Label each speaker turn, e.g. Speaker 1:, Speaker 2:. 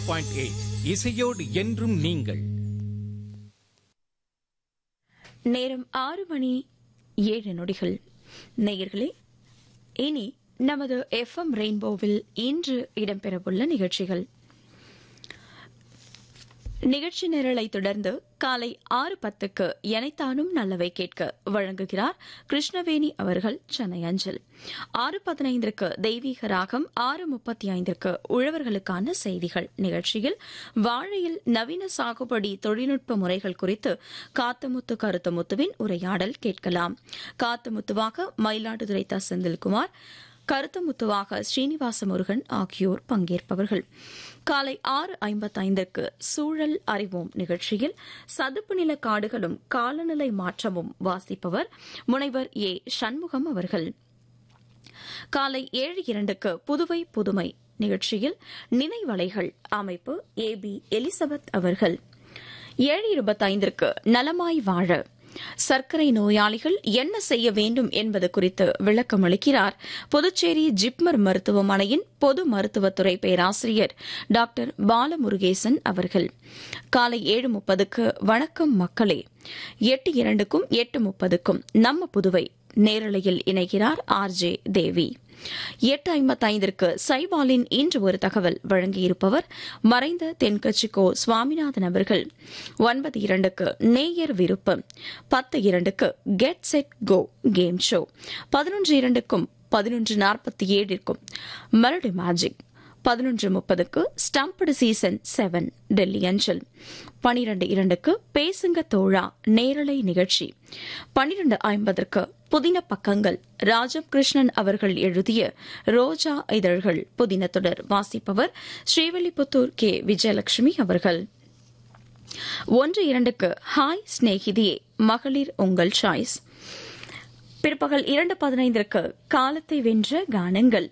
Speaker 1: point eight இசையோடு என்றும் நீங்கள்
Speaker 2: நேரம் ஆறு மணி ஏழு நொடிகள் நேயர்களே இனி நமது எஃப்எம் ரெயின்போவில் இன்று இடம்பெறவுள்ள நிகழ்ச்சிகள் நிகழ்ச்சி நிரலை தொடர்ந்து காலை ஆறு பத்துக்கு எனைத்தானும் நல்லவை கேட்க வழங்குகிறார் கிருஷ்ணவேணி அவர்கள் சென்னை அஞ்சல் ஆறு பதினைந்திற்கு தெய்வீக ராகம் ஆறு முப்பத்தி ஐந்திற்கு உழவர்களுக்கான செய்திகள் நிகழ்ச்சியில் வாழையில் நவீன சாகுபடி தொழில்நுட்ப முறைகள் குறித்து காத்தமுத்து கருத்தமுத்துவின் உரையாடல் கேட்கலாம் காத்தமுத்துவாக மயிலாடுதுறை த செந்தில்குமார் கருத்தமுத்துவாக ஸ்ரீனிவாச முருகன் ஆகியோர் பங்கேற்பவர்கள் காலை ஆறு ஐம்பத்தைந்திற்கு சூழல் அறிவோம் நிகழ்ச்சியில் சதுப்பு நில காடுகளும் காலநிலை மாற்றமும் வாசிப்பவர் முனைவர் ஏ சண்முகம் அவர்கள் காலை ஏழு இரண்டுக்கு புதுவை புதுமை நிகழ்ச்சியில் நினைவலைகள் அமைப்பு ஏ பி எலிசபெத் அவர்கள் ஏழு இருபத்தைந்திற்கு நலமாய் வாழ சர்க்கரை நோயாளிகள் என்ன செய்ய வேண்டும் என்பது குறித்து விளக்கம் அளிக்கிறார் புதுச்சேரி ஜிப்மர் மருத்துவமனையின் பொது மருத்துவத்துறை பேராசிரியர் டாக்டர் பாலமுருகேசன் அவர்கள் காலை ஏழு முப்பதுக்கு வணக்கம் மக்களே எட்டு இரண்டுக்கும் எட்டு முப்பதுக்கும் நம்ம புதுவை நேரலையில் இணைகிறார் ஆர் ஜே தேவி எட்டு ஐம்பத்தைந்திற்கு சைபாலின் இன்று ஒரு தகவல் வழங்கியிருப்பவர் மறைந்த தென்கட்சிக்கோ சுவாமிநாதன் அவர்கள் ஒன்பது இரண்டுக்கு நேயர் விருப்பம் பத்து இரண்டுக்கு get set go game show பதினொன்று இரண்டுக்கும் பதினொன்று நாற்பத்தி ஏழிற்கும் மெலடி மேஜிக் பதினொன்று முப்பதுக்கு ஸ்டம்படு சீசன் செவன் டெல்லி அஞ்சல் பனிரெண்டு இரண்டுக்கு பேசுங்க தோழா நேரலை நிகழ்ச்சி பனிரெண்டு ஐம்பதற்கு புதின பக்கங்கள் ராஜம் கிருஷ்ணன் அவர்கள் எழுதிய ரோஜா இதழ்கள் புதின தொடர் வாசிப்பவர் ஸ்ரீவில்லிபுத்தூர் கே விஜயலட்சுமி அவர்கள் ஒன்று இரண்டுக்கு ஹாய் ஸ்நேகிதியே மகளிர் உங்கள் சாய்ஸ் பிற்பகல் இரண்டு பதினைந்திற்கு காலத்தை வென்ற கானங்கள்